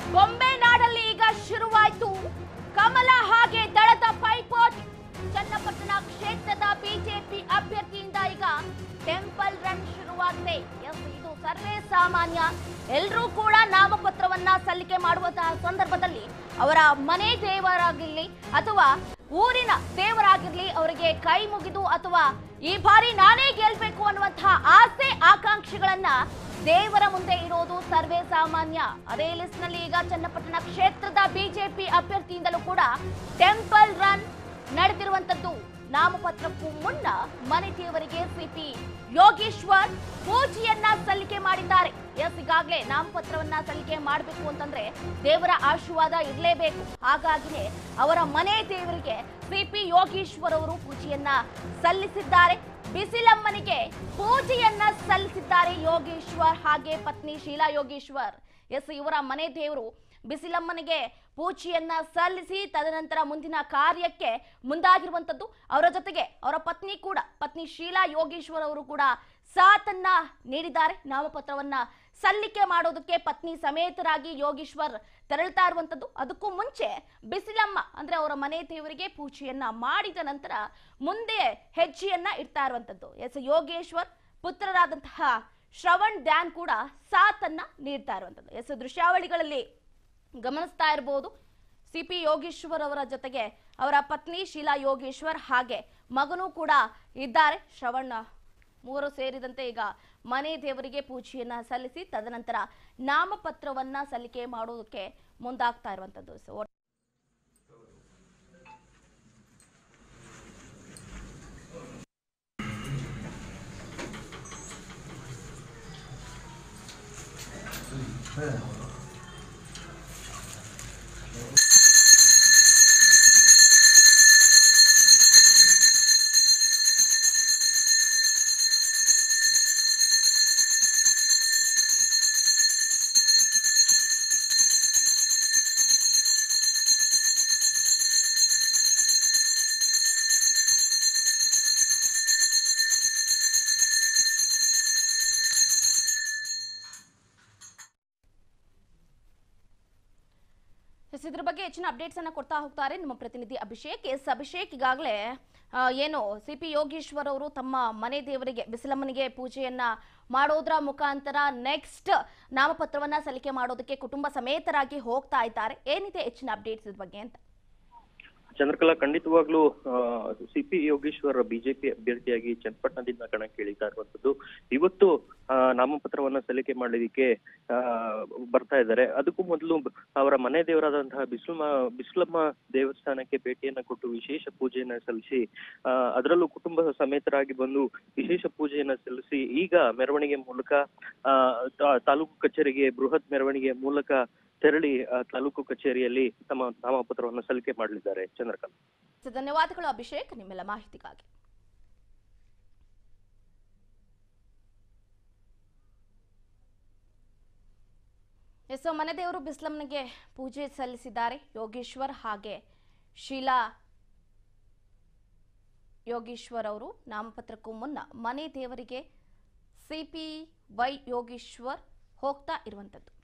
ಗೊಂಬೆ ನಾಡಲ್ಲಿ ಈಗ ಶುರುವಾಯ್ತು ಕಮಲ ಹಾಗೆ ದಳದ ಪೈಪೋಟಿ ಚನ್ನಪಟ್ಟಣ ಕ್ಷೇತ್ರದ ಬಿಜೆಪಿ ಅಭ್ಯರ್ಥಿಯಿಂದ ಈಗ ಟೆಂಪಲ್ ರನ್ ಶುರುವಾಗಿದೆ ಎಸ್ ಇದು ಸರ್ವೇ ಸಾಮಾನ್ಯ ಎಲ್ಲರೂ ಕೂಡ ನಾಮಪತ್ರವನ್ನ ಸಲ್ಲಿಕೆ ಮಾಡುವಂತಹ ಸಂದರ್ಭದಲ್ಲಿ ಅವರ ಮನೆ ದೇವರಾಗಿರ್ಲಿ ಅಥವಾ ಊರಿನ ದೇವರಾಗಿರ್ಲಿ ಅವರಿಗೆ ಕೈ ಮುಗಿದು ಅಥವಾ ಈ ಬಾರಿ ನಾನೇ ಗೆಲ್ಬೇಕು ಅನ್ನುವಂತಹ ಆಸೆ ಆಕಾಂಕ್ಷೆಗಳನ್ನ ದೇವರ ಮುಂದೆ ಇರೋದು ಸರ್ವೇ ಸಾಮಾನ್ಯ ಅದೇ ಲಿಸ್ಟ್ ನಲ್ಲಿ ಈಗ ಚನ್ನಪಟ್ಟಣ ಕ್ಷೇತ್ರದ ಬಿಜೆಪಿ ಅಭ್ಯರ್ಥಿಯಿಂದಲೂ ಕೂಡ ಟೆಂಪಲ್ ರನ್ ನಡೆದಿರುವಂತದ್ದು ನಾಮಪತ್ರಕ್ಕೂ ಮುನ್ನ ಮನೆ ದೇವರಿಗೆ ಸಿಪಿ ಯೋಗೇಶ್ವರ್ ಪೂಜೆಯನ್ನ ಸಲ್ಲಿಕೆ ಮಾಡಿದ್ದಾರೆ ಎಸ್ ಈಗಾಗಲೇ ನಾಮಪತ್ರವನ್ನ ಸಲ್ಲಿಕೆ ಮಾಡಬೇಕು ಅಂತಂದ್ರೆ ದೇವರ ಆಶೀರ್ವಾದ ಇರಲೇಬೇಕು ಹಾಗಾಗಿನೇ ಅವರ ಮನೆ ದೇವರಿಗೆ ಸಿಪಿ ಯೋಗೇಶ್ವರ್ ಅವರು ಪೂಜೆಯನ್ನ ಸಲ್ಲಿಸಿದ್ದಾರೆ ಬಿಸಿಲಮ್ಮನಿಗೆ ಪೂಜೆಯನ್ನ ಸಲ್ಲಿಸಿದ್ದಾರೆ ಯೋಗೇಶ್ವರ್ ಹಾಗೆ ಪತ್ನಿ ಶೀಲಾ ಯೋಗೇಶ್ವರ್ ಎಸ್ ಇವರ ಮನೆ ದೇವರು ಬಿಸಿಲಮ್ಮನಿಗೆ ಪೂಜೆಯನ್ನ ಸಲ್ಲಿಸಿ ತದನಂತರ ಮುಂದಿನ ಕಾರ್ಯಕ್ಕೆ ಮುಂದಾಗಿರುವಂತದ್ದು ಅವರ ಜೊತೆಗೆ ಅವರ ಪತ್ನಿ ಕೂಡ ಪತ್ನಿ ಶೀಲಾ ಯೋಗೇಶ್ವರ್ ಅವರು ಕೂಡ ಸಾಥನ್ನ ನೀಡಿದ್ದಾರೆ ನಾಮಪತ್ರವನ್ನ ಸಲ್ಲಿಕೆ ಮಾಡೋದಕ್ಕೆ ಪತ್ನಿ ಸಮೇತರಾಗಿ ಯೋಗೇಶ್ವರ್ ತೆರಳ್ತಾ ಇರುವಂತದ್ದು ಅದಕ್ಕೂ ಮುಂಚೆ ಬಿಸಿಲಮ್ಮ ಅಂದ್ರೆ ಅವರ ಮನೆ ದೇವರಿಗೆ ಪೂಜೆಯನ್ನ ಮಾಡಿದ ನಂತರ ಮುಂದೆ ಹೆಜ್ಜೆಯನ್ನ ಇಡ್ತಾ ಇರುವಂತದ್ದು ಎಸ್ ಯೋಗೇಶ್ವರ್ ಪುತ್ರರಾದಂತಹ ಶ್ರವಣ್ ಡ್ಯಾನ್ ಕೂಡ ಸಾಥನ್ನ ನೀಡ್ತಾ ಇರುವಂತದ್ದು ಎಸ್ ದೃಶ್ಯಾವಳಿಗಳಲ್ಲಿ ಗಮನಿಸ್ತಾ ಇರಬಹುದು ಸಿ ಪಿ ಯೋಗೇಶ್ವರ್ ಅವರ ಜೊತೆಗೆ ಅವರ ಪತ್ನಿ ಶೀಲಾ ಯೋಗೇಶ್ವರ್ ಹಾಗೆ ಮಗನೂ ಕೂಡ ಇದ್ದಾರೆ ಶ್ರವಣ್ ಮೂವರು ಸೇರಿದಂತೆ ಈಗ ಮನೆ ದೇವರಿಗೆ ಪೂಜೆಯನ್ನ ಸಲ್ಲಿಸಿ ತದನಂತರ ನಾಮಪತ್ರವನ್ನ ಸಲ್ಲಿಕೆ ಮಾಡೋದಕ್ಕೆ ಮುಂದಾಗ್ತಾ ಇರುವಂತದ್ದು ಸೊ ಎಸ್ ಇದ್ರ ಬಗ್ಗೆ ಹೆಚ್ಚಿನ ಅಪ್ಡೇಟ್ಸ್ ಅನ್ನ ಕೊಡ್ತಾ ಹೋಗ್ತಾರೆ ನಮ್ಮ ಪ್ರತಿನಿಧಿ ಅಭಿಷೇಕ್ ಎಸ್ ಅಭಿಷೇಕ್ ಈಗಾಗಲೇ ಆ, ಏನು ಸಿ ಪಿ ಯೋಗೇಶ್ವರ್ ಅವರು ತಮ್ಮ ಮನೆ ದೇವರಿಗೆ ಬಿಸಿಲಮ್ಮನಿಗೆ ಪೂಜೆಯನ್ನ ಮಾಡೋದ್ರ ಮುಖಾಂತರ ನೆಕ್ಸ್ಟ್ ನಾಮಪತ್ರವನ್ನ ಸಲ್ಲಿಕೆ ಮಾಡೋದಕ್ಕೆ ಕುಟುಂಬ ಸಮೇತರಾಗಿ ಹೋಗ್ತಾ ಇದ್ದಾರೆ ಏನಿದೆ ಹೆಚ್ಚಿನ ಅಪ್ಡೇಟ್ಸ್ ಇದ್ರ ಬಗ್ಗೆ ಅಂತ ಚಂದ್ರಕಲಾ ಖಂಡಿತವಾಗ್ಲೂ ಸಿ ಪಿ ಯೋಗೇಶ್ವರ್ ಬಿಜೆಪಿ ಅಭ್ಯರ್ಥಿಯಾಗಿ ಚನ್ನಪಟ್ಟಣದಿಂದ ಕಣಕ್ಕೆ ಇಳಿತಾ ಇರುವಂತದ್ದು ಇವತ್ತು ಆ, ನಾಮಪತ್ರವನ್ನ ಸಲ್ಲಿಕೆ ಮಾಡಲಿಕ್ಕೆ ಆ, ಬರ್ತಾ ಇದ್ದಾರೆ ಅದಕ್ಕೂ ಮೊದಲು ಅವರ ಮನೆ ದೇವರಾದಂತಹ ಬಿಸ್ಲಮ್ಮ ಬಿಸ್ಲಮ್ಮ ದೇವಸ್ಥಾನಕ್ಕೆ ಭೇಟಿಯನ್ನ ಕೊಟ್ಟು ವಿಶೇಷ ಪೂಜೆಯನ್ನ ಸಲ್ಲಿಸಿ ಆ, ಅದರಲ್ಲೂ ಕುಟುಂಬ ಸಮೇತರಾಗಿ ಬಂದು ವಿಶೇಷ ಪೂಜೆಯನ್ನ ಸಲ್ಲಿಸಿ ಈಗ ಮೆರವಣಿಗೆ ಮೂಲಕ ಆ, ತಾ- ತಾಲೂಕು ಕಚೇರಿಗೆ ಬೃಹತ್ ಮೆರವಣಿಗೆ ಮೂಲಕ ತೆರಳಿ ಆ, ತಾಲೂಕು ಕಚೇರಿಯಲ್ಲಿ ತಮ್ಮ ನಾಮಪತ್ರವನ್ನು ಸಲ್ಲಿಕೆ ಮಾಡಲಿದ್ದಾರೆ ಚಂದ್ರಕಲಾ ಸೊ, ಧನ್ಯವಾದಗಳು ಅಭಿಷೇಕ್ ನಿಮ್ಮೆಲ್ಲ ಮಾಹಿತಿಗಾಗಿ ಎಸ್ ಸೊ ಮನೆ ದೇವರು ಬಿಸ್ಲಮ್ಮನಿಗೆ ಪೂಜೆ ಸಲ್ಲಿಸಿದ್ದಾರೆ ಯೋಗೇಶ್ವರ್ ಹಾಗೆ ಶೀಲಾ ಯೋಗೇಶ್ವರ್ ಅವರು ನಾಮಪತ್ರಕ್ಕೂ ಮುನ್ನ ಮನೆ ದೇವರಿಗೆ ಸಿ ಪಿ ವೈ ಯೋಗೇಶ್ವರ್ ಹೋಗ್ತಾ ಇರುವಂಥದ್ದು